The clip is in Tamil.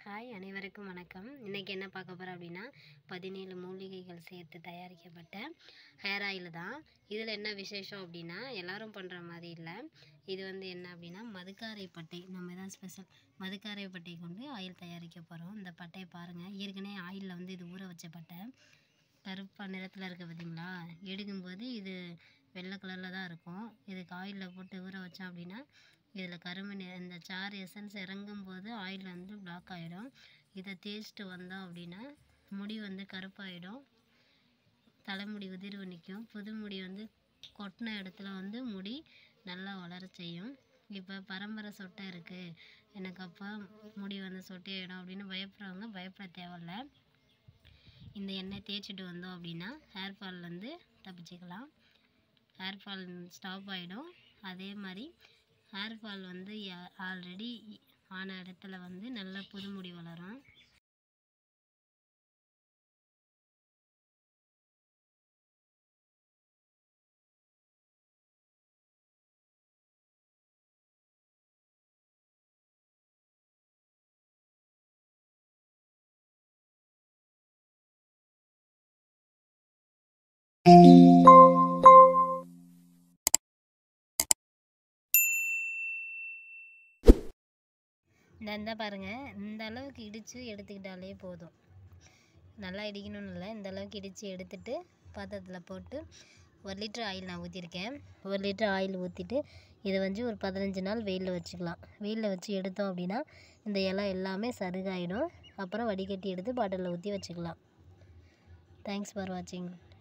ஹாய் அனைவருக்கும் வணக்கம் இன்றைக்கி என்ன பார்க்க போகிறோம் அப்படின்னா பதினேழு மூலிகைகள் சேர்த்து தயாரிக்கப்பட்ட ஹேர் ஆயில் தான் இதில் என்ன விசேஷம் அப்படின்னா எல்லாரும் பண்ணுற மாதிரி இல்லை இது வந்து என்ன அப்படின்னா மதுக்காரை பட்டை நம்ம தான் ஸ்பெஷல் மதுக்காரை பட்டை கொண்டு ஆயில் தயாரிக்க போகிறோம் இந்த பட்டையை பாருங்கள் ஏற்கனவே ஆயிலில் வந்து இது ஊற வச்ச பட்டை கருப்பா நிறத்தில் இருக்க பார்த்தீங்களா எடுக்கும்போது இது வெள்ளை கலரில் தான் இருக்கும் இதுக்கு ஆயிலில் போட்டு ஊற வச்சோம் அப்படின்னா இதில் கருமணி இந்த சாறு எசன்ஸ் இறங்கும் போது ஆயில் வந்து பிளாக் ஆகிடும் இதை தேய்ச்சிட்டு வந்தோம் அப்படின்னா முடி வந்து கருப்பாயிடும் தலைமுடி உதிர்வு நிற்கும் புது முடி வந்து கொட்டின இடத்துல வந்து முடி நல்லா வளர செய்யும் இப்போ பரம்பரை சொட்டை இருக்குது எனக்கு அப்போ முடி வந்து சொட்டையாயிடும் அப்படின்னு பயப்படுறவங்க பயப்பட தேவையில்ல இந்த எண்ணெய் தேய்ச்சிட்டு வந்தோம் அப்படின்னா ஹேர் ஃபால்லேருந்து தப்பிச்சுக்கலாம் ஹேர் ஃபால் ஸ்டாப் ஆகிடும் அதே மாதிரி ஹேர் ஃபால் வந்து ஆல்ரெடி ஆன இடத்துல வந்து நல்ல புது முடி வளரும் இந்த இந்த பாருங்கள் இந்த அளவுக்கு இடித்து எடுத்துக்கிட்டாலே போதும் நல்லா இடிக்கணும்னு இல்லை இந்த அளவுக்கு இடித்து எடுத்துட்டு பாத்திரத்தில் போட்டு ஒரு லிட்டர் ஆயில் நான் ஊற்றிருக்கேன் ஒரு லிட்டர் ஆயில் ஊற்றிட்டு இதை வந்து ஒரு பதினஞ்சு நாள் வெயிலில் வச்சுக்கலாம் வெயிலில் வச்சு எடுத்தோம் அப்படின்னா இந்த இலை எல்லாமே சருகாயிடும் அப்புறம் வடிகட்டி எடுத்து பாட்டிலில் ஊற்றி வச்சுக்கலாம் தேங்க்ஸ் ஃபார் வாட்சிங்